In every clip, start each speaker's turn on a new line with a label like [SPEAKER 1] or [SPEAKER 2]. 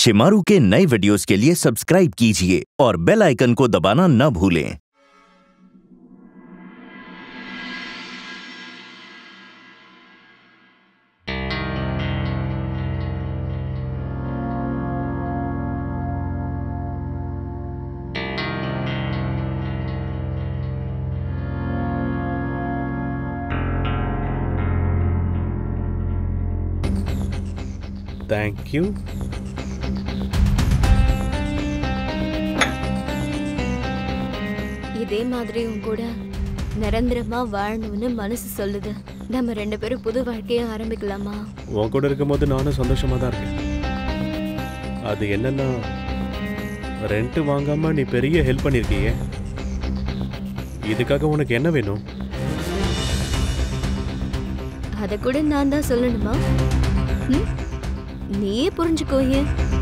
[SPEAKER 1] शिमारू के नए वीडियोस के लिए सब्सक्राइब कीजिए और बेल आइकन को दबाना न भूलें
[SPEAKER 2] தேங்க்யூ
[SPEAKER 3] இதே மாதிரி உன் கூட நிரந்தரமா வாழணும்னு மனசு சொல்லுது நம்ம ரெண்டு பேரும் புது வாழ்க்கைய ஆரம்பிக்கலாமா
[SPEAKER 2] உன் கூட இருக்கும்போது நானும் சந்தோஷமா தான் இருக்கேன் அது என்னன்னா ரெண்ட் வாங்காம நீ பெரிய ஹெல்ப் பண்ணிருக்கீங்க இதுக்காக உனக்கு என்ன வேணும்
[SPEAKER 3] அத கூட நான் தான் சொல்லணுமா ம்? நீயே புரிஞ்சுக்கோயே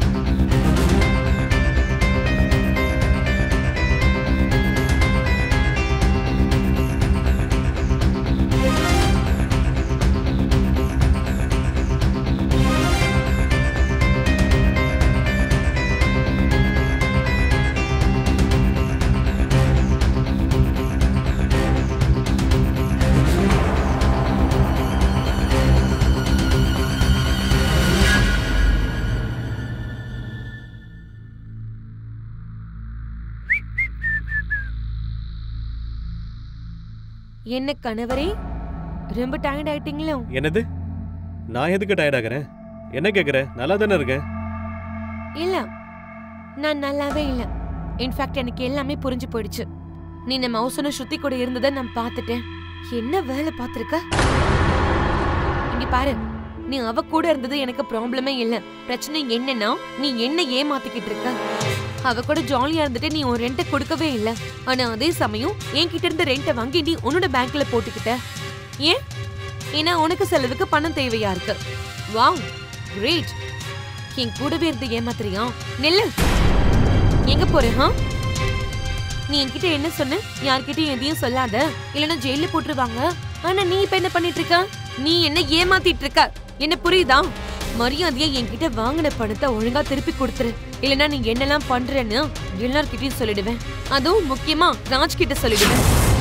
[SPEAKER 4] என்ன கணவரே ரொம்ப டயர்ட் ஆயிட்டீங்களோ
[SPEAKER 2] என்னது நான் எதுக்கு டயர்ட் ஆகுறேன் என்ன கேக்குற நல்லா தானே இருக்கேன்
[SPEAKER 4] இல்ல நான் நல்லாவே இல்ல இன்ஃபேக்ட் எனக்கு எல்லாமே புரிஞ்சு போயிடுச்சு நீ நம்ம மௌசனும் ஸ்ருதி கூட இருந்ததை நான் பார்த்துட்டேன் என்ன வேலை பார்த்திருக்க இங்க பாரு நீ அவ கூட இருந்தது எனக்கு ப்ராப்ளமே இல்ல பிரச்சனை என்னன்னா நீ என்ன ஏமாத்திக்கிட்டு இருக்க அவ கூட ஜாலியா இருந்துட்டு நீ உன் ரெண்ட்டை கொடுக்கவே இல்ல ஆனா அதே சமயம் என்கிட்ட இருந்து ரெண்ட்டை வாங்கி நீ உன்னோட பேங்க்ல போட்டுக்கிட்ட ஏன் ஏன்னா உனக்கு செலவுக்கு பணம் தேவையா இருக்கு வாவ் கிரேட் என் கூடவே இருந்து ஏமாத்துறியா நெல்லு எங்க போற ஹா நீ என்கிட்ட என்ன சொன்ன யார்கிட்டயும் எதையும் சொல்லாத இல்லைன்னா ஜெயில போட்டுருவாங்க ஆனா நீ இப்ப என்ன பண்ணிட்டு இருக்க நீ என்ன ஏமாத்திட்டு இருக்க என்ன புரியுதா மரியாதையா என்கிட்ட வாங்கின பணத்தை ஒழுங்கா திருப்பி கொடுத்துரு இல்லைன்னா நீ என்னெல்லாம் பண்றேன்னு எல்லார்கிட்டயும் சொல்லிடுவேன் அதுவும் முக்கியமா ராஜ் கிட்ட சொல்லிடுவேன்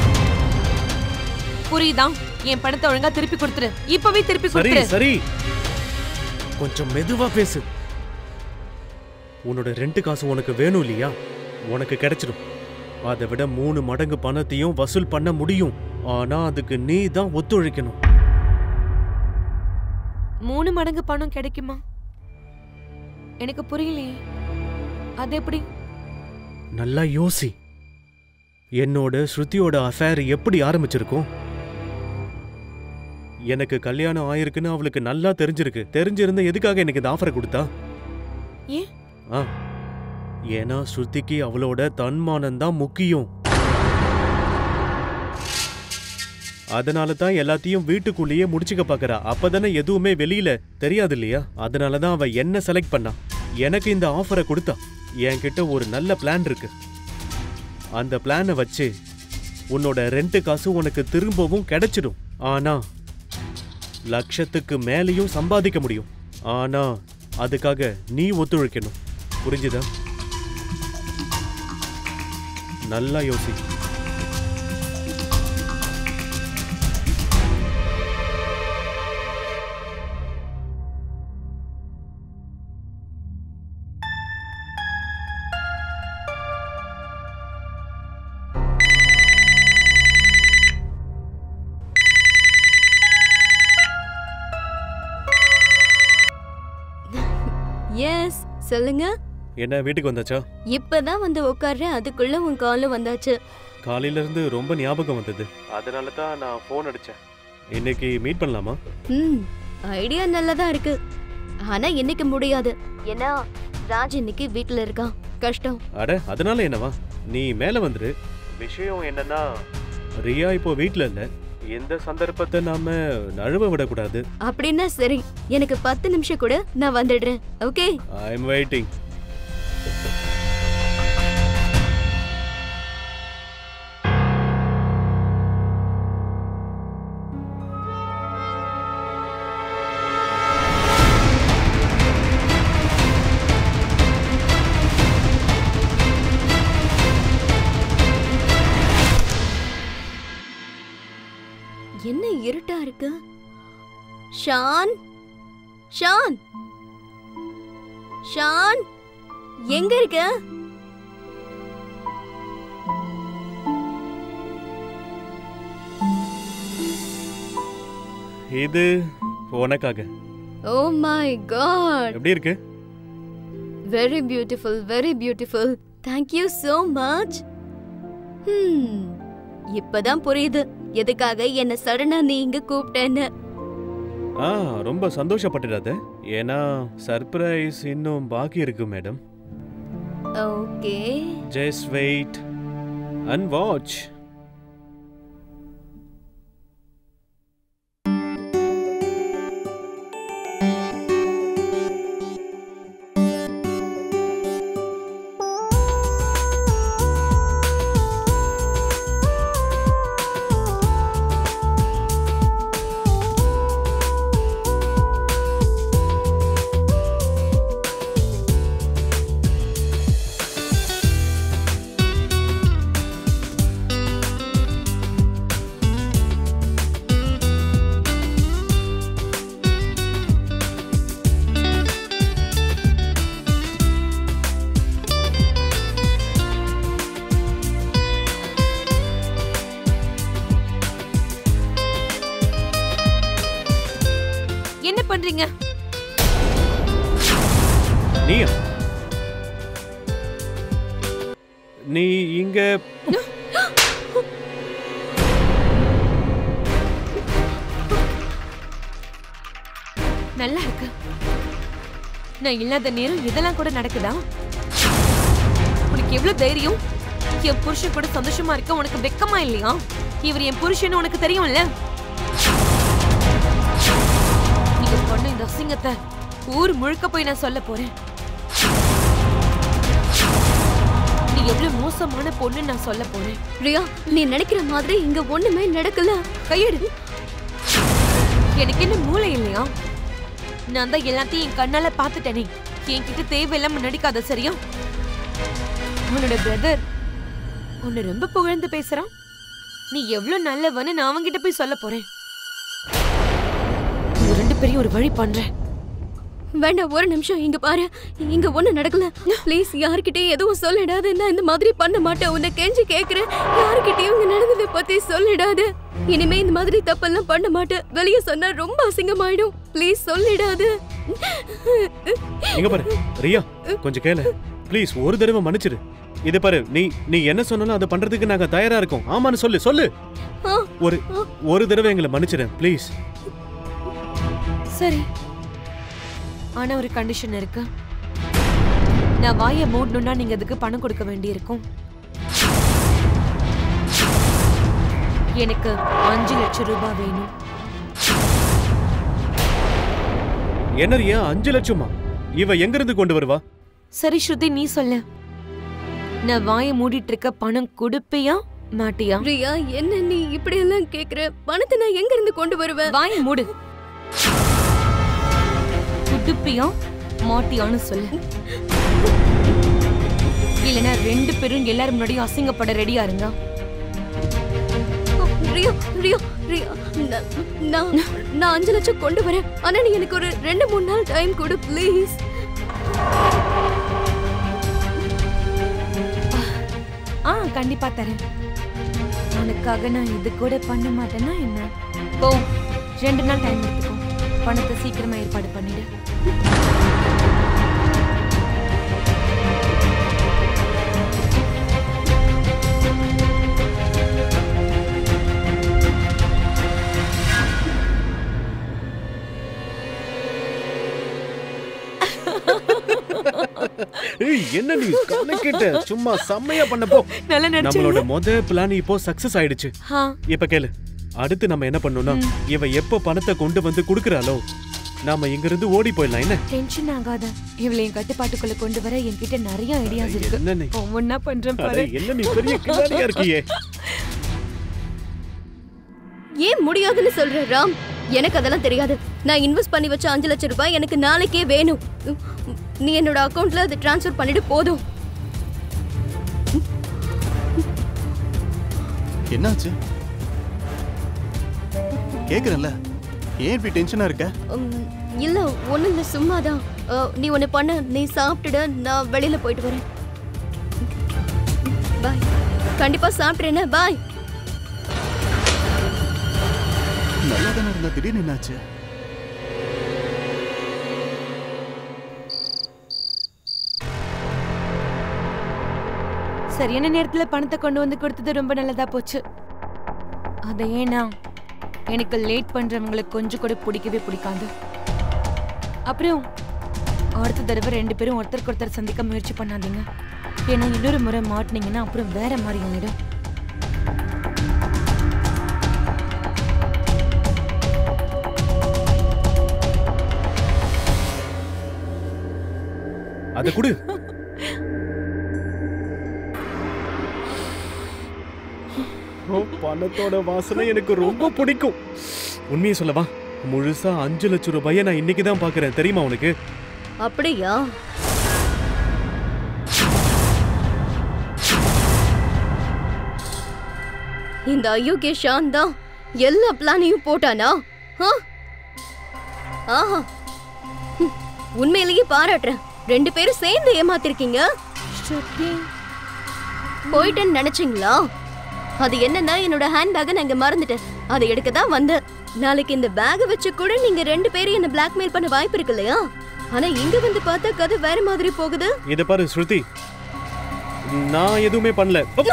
[SPEAKER 4] புரியுதா என் பணத்தை ஒழுங்கா திருப்பி கொடுத்துரு இப்பவே திருப்பி
[SPEAKER 2] சரி
[SPEAKER 4] கொடுத்துரு
[SPEAKER 2] சரி கொஞ்சம் மெதுவா பேசு உன்னோட ரெண்ட் காசு உனக்கு வேணும் இல்லையா உனக்கு கிடைச்சிடும் அதை விட மூணு மடங்கு பணத்தையும் வசூல் பண்ண முடியும் ஆனா அதுக்கு நீ தான் ஒத்துழைக்கணும்
[SPEAKER 4] மூணு மடங்கு பணம் கிடைக்குமா எனக்கு புரியலையே அது எப்படி
[SPEAKER 2] நல்லா யோசி என்னோட ஸ்ருதியோட அஃபேர் எப்படி ஆரம்பிச்சிருக்கும் எனக்கு கல்யாணம் ஆயிருக்குன்னு அவளுக்கு நல்லா தெரிஞ்சிருக்கு தெரிஞ்சிருந்த எதுக்காக எனக்கு இந்த ஆஃபரை கொடுத்தா
[SPEAKER 4] ஏன்?
[SPEAKER 2] ஆ ஏன்னா ஸ்ருதிக்கு அவளோட தன்மானம் தான் முக்கியம் அதனால தான் எல்லாத்தையும் வீட்டுக்குள்ளேயே முடிச்சுக்க பாக்குறா அப்பதானே எதுவுமே வெளியில தெரியாது இல்லையா அதனால தான் அவ என்ன செலக்ட் பண்ணா எனக்கு இந்த ஆஃபரை கொடுத்தா என்கிட்ட ஒரு நல்ல பிளான் இருக்கு அந்த பிளானை வச்சு உன்னோட ரெண்ட் காசு உனக்கு திரும்பவும் கிடைச்சிடும் ஆனா லட்சத்துக்கு மேலேயும் சம்பாதிக்க முடியும் ஆனா அதுக்காக நீ ஒத்துழைக்கணும் புரிஞ்சுதா நல்லா யோசி
[SPEAKER 3] எஸ் சொல்லுங்க
[SPEAKER 2] என்ன வீட்டுக்கு வந்தாச்சா
[SPEAKER 3] இப்பதான் வந்து உட்கார்றேன் அதுக்குள்ள உன் காலும் வந்தாச்சு
[SPEAKER 2] காலையில இருந்து ரொம்ப ஞாபகம் வந்தது அதனால தான் நான் ஃபோன் அடிச்சேன் இன்னைக்கு மீட் பண்ணலாமா
[SPEAKER 3] ம் ஐடியா நல்லதா இருக்கு ஆனா இன்னைக்கு முடியாது ஏன்னா ராஜ் இன்னைக்கு வீட்ல இருக்கான் கஷ்டம்
[SPEAKER 2] அட அதனால என்னவா நீ மேல வந்துரு விஷயம் என்னன்னா ரியா இப்போ வீட்ல இல்ல இந்த சந்தர்ப்பத்தை நாம நழுவ விடக்கூடாது
[SPEAKER 3] அப்படின்னா சரி எனக்கு பத்து நிமிஷம் கூட நான் வந்துடுறேன் ஓகே
[SPEAKER 2] ஐ எம் வெயிட்டிங்
[SPEAKER 3] இருக்கு ஷான் ஷான் ஷான் எங்க இருக்க
[SPEAKER 2] இது உனக்காக
[SPEAKER 3] ஓ மை காட்
[SPEAKER 2] எப்படி இருக்கு
[SPEAKER 3] very beautiful very beautiful thank you so much hmm இப்பதான் புரியுது எதுக்காக என்ன சடனா நீ இங்க கூப்பிட்டேன்னு
[SPEAKER 2] ஆ ரொம்ப சந்தோஷப்பட்டுடாத ஏன்னா சர்ப்ரைஸ் இன்னும் பாக்கி இருக்கு madam
[SPEAKER 3] okay
[SPEAKER 2] just wait and watch
[SPEAKER 4] என்ன பண்றீங்க
[SPEAKER 2] நீயா நீ இங்க
[SPEAKER 4] நல்லா இருக்கு நான் இல்லாத நேரம் இதெல்லாம் கூட நடக்குதா உனக்கு எவ்வளவு தைரியம் என் புருஷன் கூட சந்தோஷமா இருக்க உனக்கு வெக்கமா இல்லையா இவர் என் புருஷன் உனக்கு தெரியும்ல நீங்க பண்ண இந்த அசிங்கத்தை ஊர் முழுக்க போய் நான் சொல்ல போறேன் நீ எவ்வளவு மோசமான பொண்ணு நான் சொல்ல போறேன்
[SPEAKER 3] ரியா நீ நினைக்கிற மாதிரி இங்க ஒண்ணுமே நடக்கல
[SPEAKER 4] கையெடு எனக்கு என்ன மூளை இல்லையா நான் தான் எல்லாத்தையும் என் கண்ணால பாத்துட்டேனே என்கிட்ட தேவையில்லாம நடிக்காத சரியா உன்னோட பிரதர் உன்னை ரொம்ப புகழ்ந்து பேசுறான் நீ எவ்வளவு நல்லவன்னு நான் அவன்கிட்ட போய் சொல்ல போறேன் உங்க ரெண்டு பேரையும் ஒரு வழி பண்றேன்
[SPEAKER 3] வேண்டாம் ஒரு நிமிஷம் இங்க பாரு இங்க ஒண்ணு நடக்கல ப்ளீஸ் யார்கிட்டயும் எதுவும் சொல்லிடாத நான் இந்த மாதிரி பண்ண மாட்டேன் உன்னை கெஞ்சி கேக்குறேன் யார்கிட்டயும் இங்க நடந்ததை பத்தி சொல்லிடாத இனிமே இந்த மாதிரி தப்பெல்லாம் பண்ண மாட்டேன் வெளிய சொன்னா ரொம்ப அசிங்கமாயிடும் ப்ளீஸ் சொல்லிடாத
[SPEAKER 2] இங்க பாரு ரியா கொஞ்சம் கேளு ப்ளீஸ் ஒரு தடவை மன்னிச்சிடு இது பாரு நீ நீ என்ன சொன்னாலும் அதை பண்றதுக்கு நாங்க தயாரா இருக்கோம் ஆமான்னு சொல்லு சொல்லு
[SPEAKER 3] ஆ,
[SPEAKER 2] ஒரு ஒரு தடவை எங்களை மன்னிச்சிடு ப்ளீஸ்
[SPEAKER 4] சரி ஆனா ஒரு கண்டிஷன் இருக்கு நான் வாயை மூடணும்னா நீங்க அதுக்கு பணம் கொடுக்க வேண்டியிருக்கும் எனக்கு அஞ்சு லட்சம் ரூபாய் வேணும்
[SPEAKER 2] என்ன ரியா அஞ்சு லட்சமா இவ எங்க இருந்து கொண்டு வருவா
[SPEAKER 4] சரி ஸ்ருதி நீ சொல்லு நான் வாயை மூடிட்டு இருக்க பணம் கொடுப்பியா மாட்டியா
[SPEAKER 3] ரியா என்ன நீ இப்படி எல்லாம் கேக்குற பணத்தை நான் எங்க இருந்து கொண்டு வருவேன்
[SPEAKER 4] வாயை மூடு குடுப்பியா மாட்டியான்னு சொல்லு இல்லனா ரெண்டு பேரும் எல்லாரும் முன்னாடியும் அசிங்கப்பட ரெடியா இருங்க
[SPEAKER 3] ரியா ரியா ரியா நான் நான் நான் அஞ்சு லட்சம் கொண்டு வரேன் ஆனா நீ எனக்கு ஒரு ரெண்டு மூணு நாள் டைம் கொடு ப்ளீஸ்
[SPEAKER 4] ஆ கண்டிப்பா தரேன் உனக்காக நான் இது கூட பண்ண மாட்டேன்னா என்ன போ ரெண்டு நாள் டைம் எடுத்துக்கோ பணத்தை சீக்கிரமா ஏற்பாடு பண்ணிடு
[SPEAKER 2] ஏய் என்ன நீ கணக்கிட்ட சும்மா செம்மையா பண்ண போ
[SPEAKER 4] நல்லா
[SPEAKER 2] நம்மளோட முத பிளான் இப்போ சக்சஸ் ஆயிடுச்சு
[SPEAKER 4] ஆ
[SPEAKER 2] இப்ப கேளு அடுத்து நம்ம என்ன பண்ணணும்னா இவ எப்ப பணத்தை கொண்டு வந்து குடுக்கறாளோ நாம இங்க இருந்து ஓடி போயிடலாம் என்ன
[SPEAKER 4] டென்ஷன் ஆகாத இவளை என் கட்டுப்பாட்டுக்குள்ள கொண்டு வர என்கிட்ட நிறைய ஐடியாஸ் இருக்கு
[SPEAKER 2] என்ன நீ
[SPEAKER 4] ஒவ்வொன்னா பண்றேன்
[SPEAKER 2] அட,
[SPEAKER 4] பாரு
[SPEAKER 2] என்ன நீ பெரிய கிளாடியா இருக்கியே
[SPEAKER 3] ஏன் முடியாதுன்னு சொல்ற ராம் எனக்கு அதெல்லாம் தெரியாது நான் இன்வெஸ்ட் பண்ணி வச்ச அஞ்சு லட்சம் ரூபாய் எனக்கு நாளைக்கே வேணும் நீ என்னோட அக்கவுண்ட்ல அதை ட்ரான்ஸ்ஃபர் பண்ணிட்டு போதும்
[SPEAKER 5] என்னாச்சு கேக்குறேன்ல ஏன் இப்படி டென்ஷனா இருக்க
[SPEAKER 3] உம், இல்ல ஒண்ணும் இல்ல சும்மாதான் அஹ், நீ ஒண்ணு பண்ண நீ சாப்பிட்டுடு நான் வெளியில போயிட்டு வரேன் பாய் கண்டிப்பா சாப்பிட்றேன்னு பாய்
[SPEAKER 5] நல்லா தானே இருந்தா திடீர்னு என்னாச்சு
[SPEAKER 4] சரியான நேரத்துல பணத்தை கொண்டு வந்து கொடுத்தது ரொம்ப நல்லதா போச்சு அதை ஏன்னா எனக்கு லேட் பண்றவங்களுக்கு கொஞ்சம் கூட பிடிக்கவே பிடிக்காது அப்புறம் அடுத்த தடவை ரெண்டு பேரும் ஒருத்தருக்கு ஒருத்தர் சந்திக்க முயற்சி பண்ணாதீங்க ஏன்னா இன்னொரு முறை மாட்டினீங்கன்னா அப்புறம் வேற மாதிரி ஆயிடும்
[SPEAKER 2] அதை கொடு ஓ, பணத்தோட வாசனை எனக்கு ரொம்ப பிடிக்கும் உண்மையை சொல்லவா முழுசா அஞ்சு லட்சம் ரூபாயை நான் இன்னைக்கு தான் பாக்குறேன் தெரியுமா உனக்கு
[SPEAKER 3] அப்படியா இந்த அயோக்கிய ஷான் தான் எல்லா பிளானையும் போட்டானா ஆ? ஆஹா ஹம், உண்மையிலேயே பாராட்டுறேன் ரெண்டு பேரும் சேர்ந்து ஏமாத்திருக்கீங்க போயிட்டேன்னு நினைச்சீங்களா அது என்னன்னா என்னோட ஹேண்ட் பேக்கை நான் இங்க மறந்துட்டேன் அதை எடுக்க தான் வந்தேன் நாளைக்கு இந்த பேக்கை வச்சு கூட நீங்க ரெண்டு பேரும் என்ன பிளாக்மெயில் பண்ண வாய்ப்பு இருக்கு இல்லையா ஆனா இங்க வந்து பார்த்தா கதை வேற மாதிரி போகுது
[SPEAKER 2] இத பாரு ஸ்ருதி நான் எதுவுமே பண்ணல உப்.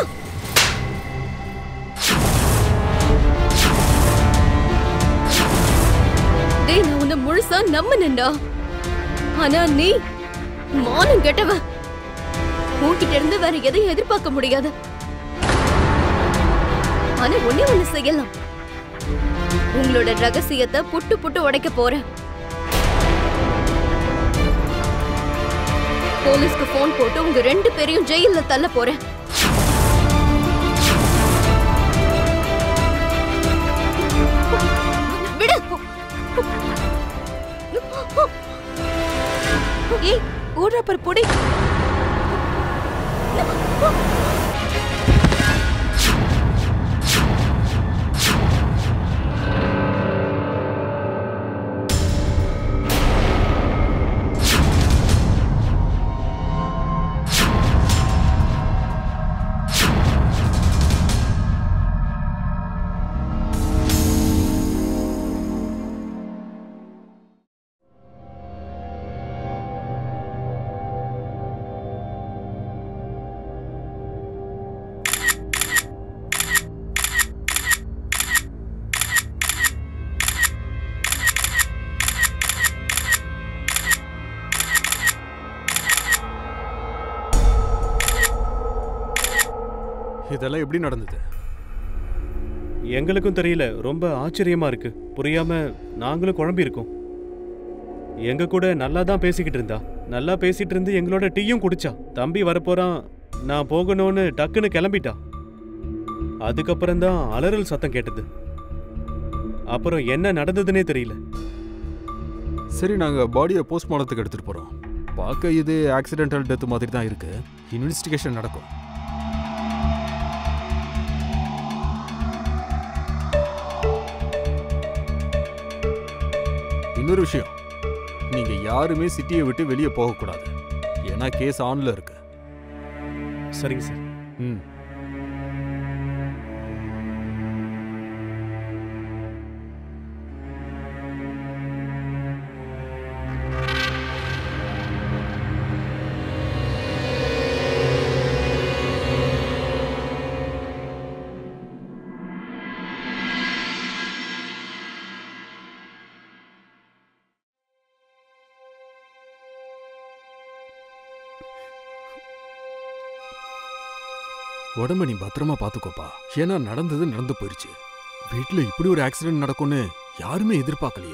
[SPEAKER 3] டேய் நான் உன்னை முழுசா நம்பினேன்டா ஆனா நீ மானம் கெட்டவ உன்கிட்ட இருந்து வேற எதையும் எதிர்பார்க்க முடியாது ஆனா ஒண்ணே ஒண்ணு செய்யலாம் உங்களோட ரகசியத்தை புட்டு புட்டு உடைக்க போறேன் போலீஸ்க்கு போன் போட்டு உங்க ரெண்டு பேரையும் ஜெயில்ல தள்ள போறேன் விடு
[SPEAKER 4] ஏய் ஓடுற பாரு பொடி
[SPEAKER 6] இதெல்லாம் எப்படி நடந்தது
[SPEAKER 2] எங்களுக்கும் தெரியல ரொம்ப ஆச்சரியமா இருக்கு புரியாம நாங்களும் குழம்பி இருக்கோம் எங்க கூட நல்லா தான் பேசிக்கிட்டு இருந்தா நல்லா பேசிட்டு இருந்து எங்களோட டீயும் குடிச்சா தம்பி வரப்போறான் நான் போகணும்னு டக்குன்னு கிளம்பிட்டா அதுக்கப்புறம் தான் அலறல் சத்தம் கேட்டது அப்புறம் என்ன நடந்ததுன்னே தெரியல
[SPEAKER 6] சரி நாங்க பாடியை போஸ்ட்மார்ட்டத்துக்கு எடுத்துட்டு போறோம் பார்க்க இது ஆக்சிடென்டல் டெத் மாதிரி தான் இருக்கு இன்வெஸ்டிகேஷன் நடக்கும் இன்னொரு விஷயம் நீங்க யாருமே சிட்டியை விட்டு வெளியே போகக்கூடாது ஏன்னா கேஸ் ஆன்ல இருக்கு
[SPEAKER 2] சரிங்க சார்
[SPEAKER 6] ம் உடம்ப நீ பத்திரமா பாத்துக்கோப்பா ஏன்னா நடந்தது நடந்து போயிருச்சு வீட்ல இப்படி ஒரு ஆக்சிடென்ட் நடக்கும்னு யாருமே எதிர்பார்க்கலையே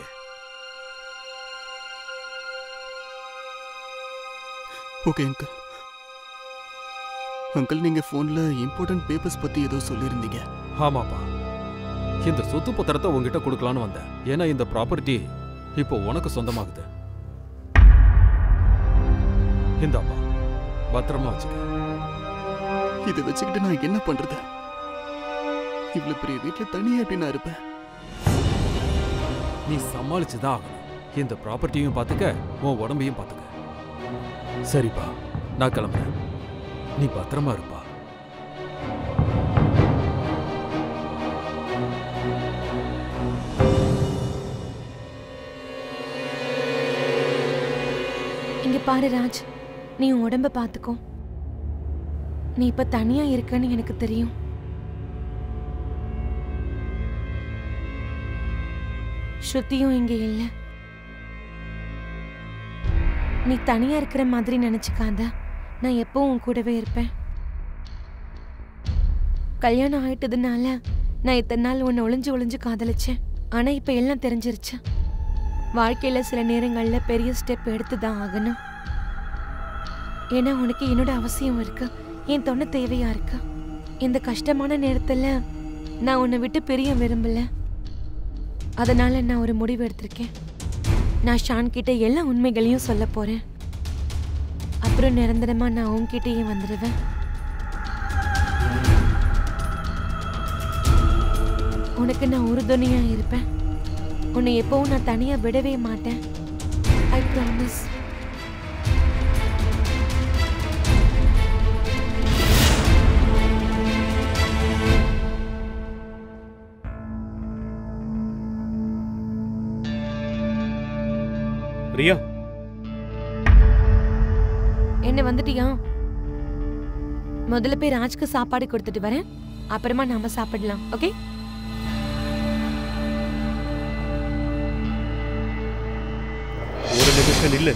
[SPEAKER 5] ஓகே அங்கிள் அங்கிள் நீங்க போன்ல இம்பார்ட்டன்ட் பேப்பர்ஸ் பத்தி ஏதோ சொல்லியிருந்தீங்க
[SPEAKER 6] ஆமாப்பா இந்த சொத்து பத்திரத்தை உங்ககிட்ட கொடுக்கலான்னு வந்தேன் ஏன்னா இந்த ப்ராப்பர்ட்டி இப்போ உனக்கு சொந்தமாகுது இந்தாப்பா பத்திரமா வச்சுக்க
[SPEAKER 5] இதை வச்சுக்கிட்டு நான் என்ன பண்றது இவ்வளவு பெரிய வீட்டுல தனியா எப்படி நான் இருப்பேன்
[SPEAKER 6] நீ சமாளிச்சு தான் ஆகணும் இந்த ப்ராப்பர்ட்டியும் பார்த்துக்க உன் உடம்பையும் பார்த்துக்க சரிப்பா நான் கிளம்புறேன் நீ பத்திரமா இருப்பா
[SPEAKER 4] இங்க பாரு ராஜ் நீ உன் உடம்ப பாத்துக்கோ நீ இப்ப தனியா இருக்கன்னு எனக்கு தெரியும் ஸ்ருதியும் இங்க இல்ல நீ தனியா இருக்கிற மாதிரி நினைச்சுக்காத நான் எப்பவும் உன் கூடவே இருப்பேன் கல்யாணம் ஆயிட்டதுனால நான் இத்தனை நாள் உன்னை ஒளிஞ்சு ஒளிஞ்சு காதலிச்சேன் ஆனா இப்ப எல்லாம் தெரிஞ்சிருச்சு வாழ்க்கையில சில நேரங்கள்ல பெரிய ஸ்டெப் எடுத்து தான் ஆகணும் ஏன்னா உனக்கு என்னோட அவசியம் இருக்கு என் தொண்ண தேவையா இருக்கு இந்த கஷ்டமான நேரத்துல நான் உன்னை விட்டு பிரிய விரும்பல அதனால நான் ஒரு முடிவு எடுத்திருக்கேன் நான் ஷான் கிட்ட எல்லா உண்மைகளையும் சொல்ல போறேன் அப்புறம் நிரந்தரமா நான் உன்கிட்டயே வந்துடுவேன் உனக்கு நான் உறுதுணையா இருப்பேன் உன்னை எப்பவும் நான் தனியா விடவே மாட்டேன் ஐ ப்ராமிஸ்
[SPEAKER 2] ரியா
[SPEAKER 4] என்ன வந்துட்டியா முதல்ல போய் ராஜ்க்கு சாப்பாடு கொடுத்துட்டு வரேன் அப்புறமா நாம சாப்பிடலாம் ஓகே
[SPEAKER 2] ஒரு நிமிஷம் இல்ல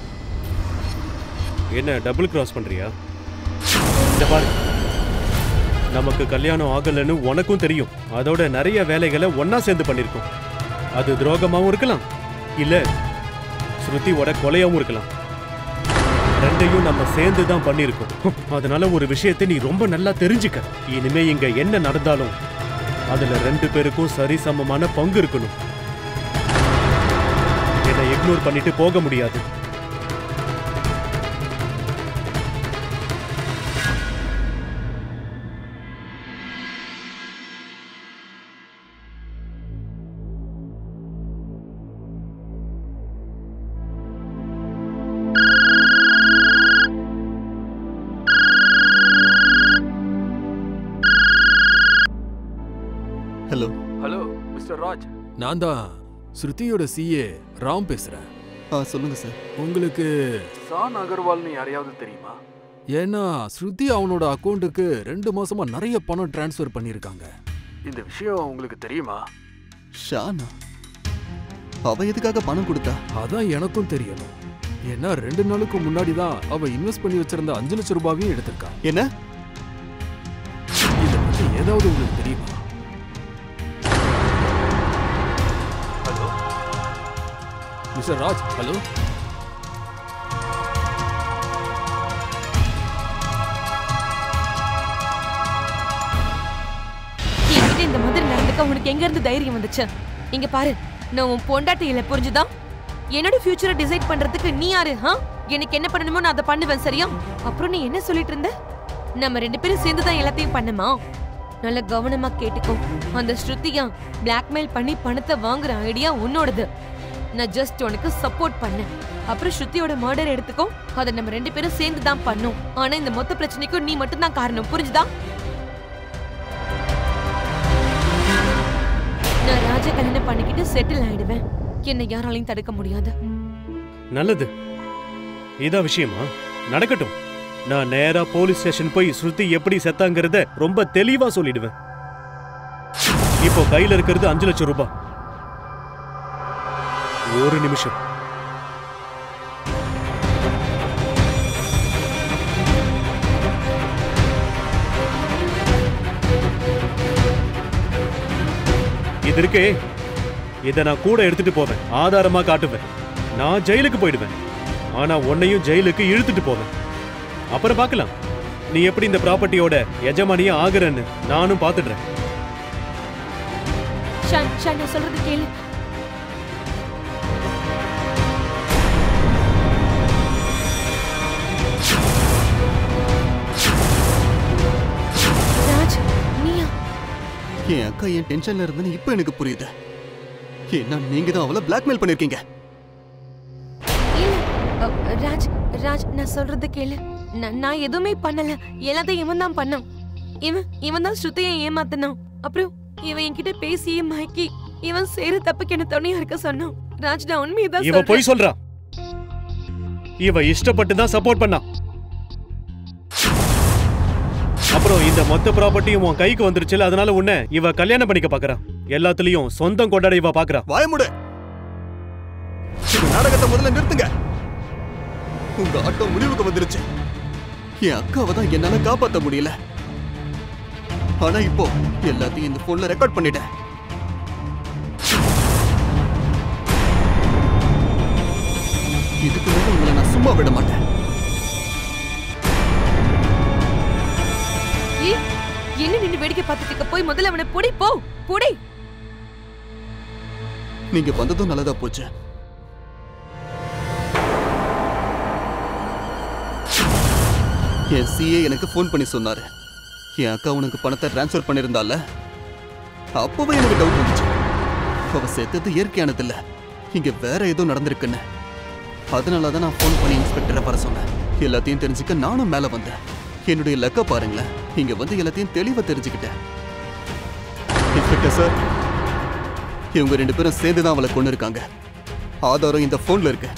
[SPEAKER 2] என்ன டபுள் கிராஸ் பண்றியா இந்த பாரு நமக்கு கல்யாணம் ஆகலைன்னு உனக்கும் தெரியும் அதோட நிறைய வேலைகளை ஒண்ணா சேர்ந்து பண்ணிருக்கோம் அது துரோகமாவும் இருக்கலாம் இல்ல ஸ்ருதியோட கொலையாவும் இருக்கலாம் ரெண்டையும் நம்ம சேர்ந்து தான் பண்ணியிருக்கோம் அதனால ஒரு விஷயத்தை நீ ரொம்ப நல்லா தெரிஞ்சுக்க இனிமே இங்க என்ன நடந்தாலும் அதுல ரெண்டு பேருக்கும் சரிசமமான பங்கு இருக்கணும் என்னை இக்னோர் பண்ணிட்டு போக முடியாது
[SPEAKER 5] ஹலோ
[SPEAKER 6] ஹலோ மிஸ்டர் ராஜ் நான் தான் ஸ்ருதியோட சிஏ ராம் பேசுறேன்
[SPEAKER 5] ஆ சொல்லுங்க சார்
[SPEAKER 6] உங்களுக்கு சான் அகர்வால்னு யாரையாவது தெரியுமா ஏன்னா ஸ்ருதி அவனோட அக்கௌண்ட்டுக்கு ரெண்டு மாசமா நிறைய பணம் டிரான்ஸ்ஃபர் பண்ணியிருக்காங்க இந்த விஷயம் உங்களுக்கு தெரியுமா
[SPEAKER 5] ஷானா அவ எதுக்காக பணம் கொடுத்தா
[SPEAKER 6] அதான் எனக்கும் தெரியணும் ஏன்னா ரெண்டு நாளுக்கு முன்னாடி தான் அவ இன்வெஸ்ட் பண்ணி வச்சிருந்த அஞ்சு லட்சம் ரூபாவையும் எடுத்திருக்கா
[SPEAKER 5] என்ன
[SPEAKER 6] இதை பத்தி ஏதாவது உங்களுக்கு தெரியுமா ஹலோ மிஸ்டர் ராஜ் ஹலோ
[SPEAKER 4] என்கிட்ட இந்த மாதிரி நடந்துக்க உனக்கு எங்க இருந்து தைரியம் வந்துச்சு இங்க பாரு நான் உன் பொண்டாட்டி இல்ல புரிஞ்சுதா என்னோட ஃபியூச்சரை டிசைட் பண்றதுக்கு நீ யாரு ஹா எனக்கு என்ன பண்ணணுமோ நான் அதை பண்ணுவேன் சரியா அப்புறம் நீ என்ன சொல்லிட்டு இருந்த நம்ம ரெண்டு பேரும் சேர்ந்து தான் எல்லாத்தையும் பண்ணுமா நல்ல கவனமா கேட்டுக்கோ அந்த ஸ்ருதியா பிளாக்மெயில் பண்ணி பணத்தை வாங்குற ஐடியா உன்னோடது நான் ஜஸ்ட் உனக்கு சப்போர்ட் பண்ணேன் அப்புறம் ஸ்ருதியோட மர்டர் எடுத்துக்கோ அதை நம்ம ரெண்டு பேரும் சேர்ந்து தான் பண்ணோம் ஆனா இந்த மொத்த பிரச்சனைக்கும் நீ மட்டும் தான் காரணம் புரிஞ்சுதா நான் ராஜ கல்யாணம் பண்ணிக்கிட்டு செட்டில் ஆயிடுவேன் என்னை யாராலையும் தடுக்க முடியாது
[SPEAKER 2] நல்லது இதா விஷயமா நடக்கட்டும் நான் நேரா போலீஸ் ஸ்டேஷன் போய் ஸ்ருதி எப்படி செத்தாங்கிறத ரொம்ப தெளிவா சொல்லிடுவேன் இப்போ கையில இருக்கிறது அஞ்சு லட்சம் ரூபாய் ஒரு நிமிஷம் இது இருக்கே இதை நான் கூட எடுத்துட்டு போவேன் ஆதாரமா காட்டுவேன் நான் ஜெயிலுக்கு போயிடுவேன் ஆனா உன்னையும் ஜெயிலுக்கு இழுத்துட்டு போவேன் அப்புறம் பார்க்கலாம் நீ எப்படி இந்த ப்ராப்பர்ட்டியோட எஜமானியா ஆகுறன்னு நானும் பார்த்துடுறேன்
[SPEAKER 4] ஷான் ஷான் நான் சொல்றது கேளு ராஜ் நீயா
[SPEAKER 5] என் அக்கா என் டென்ஷன்ல இருந்தேன்னு இப்போ எனக்கு புரியுது ஏன்னா நீங்க தான் அவளை பிளாக்மெயில் பண்ணிருக்கீங்க
[SPEAKER 4] இல்ல அ, ராஜ் ராஜ் நான் சொல்றது கேளு நான் நான் எதுவுமே பண்ணல எல்லாத்தையும் இவன் தான் பண்ணான் இவன் இவன் தான் ஸ்ருதியை ஏமாத்தினான் அப்புறம் இவன் என்கிட்ட பேசியே மயக்கி இவன் செய்யற தப்புக்கு என்ன துணையா இருக்க சொன்னான் ராஜ் நான் உண்மையை தான்
[SPEAKER 2] இவ
[SPEAKER 4] சொல்றேன்
[SPEAKER 2] பொய் சொல்றா இவ இஷ்டப்பட்டு தான் சப்போர்ட் பண்ணா அப்புறம் இந்த மொத்த ப்ராப்பர்ட்டியும் உன் கைக்கு வந்துருச்சுல அதனால உன்னை இவ கல்யாணம் பண்ணிக்க பாக்குறா எல்லாத்துலயும் சொந்தம் கொண்டாட இவ பாக்குறா
[SPEAKER 5] வாயமுடு இந்த நாடகத்தை முதல்ல நிறுத்துங்க உங்க ஆட்டம் முடிவுக்கு வந்துருச்சு என் அக்காவை தான் என்னால காப்பாத்த முடியல ஆனா இப்போ எல்லாத்தையும் இந்த போன்ல ரெக்கார்ட் பண்ணிட்டேன் இதுக்கு மேல உங்களை நான் சும்மா விட மாட்டேன்
[SPEAKER 4] ஏய், என்ன நின்னு வேடிக்கை பார்த்துட்டு இருக்க போய் முதல்ல அவனை புடி போ புடி
[SPEAKER 5] நீங்க வந்ததும் நல்லதா போச்சு என் சிஏ எனக்கு ஃபோன் பண்ணி சொன்னாரு என் அக்கா உனக்கு பணத்தை ட்ரான்ஸ்ஃபர் பண்ணியிருந்தால அப்பவே எனக்கு டவுட் வந்துச்சு அவ செத்தது இயற்கையானது இல்ல இங்க வேற ஏதோ நடந்திருக்குன்னு அதனால தான் நான் ஃபோன் பண்ணி இன்ஸ்பெக்டரை வர சொன்னேன் எல்லாத்தையும் தெரிஞ்சுக்க நானும் மேல வந்தேன் என்னுடைய லக்க பாருங்களேன் இங்க வந்து எல்லாத்தையும் தெளிவா தெரிஞ்சுக்கிட்டேன் இன்ஸ்பெக்டர் சார் இவங்க ரெண்டு பேரும் சேர்ந்து தான் அவளை கொண்டு இருக்காங்க ஆதாரம் இந்த போன்ல இருக்கு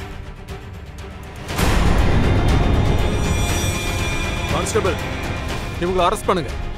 [SPEAKER 6] கான்ஸ்டபிள் இவங்களை அரெஸ்ட் பண்ணுங்க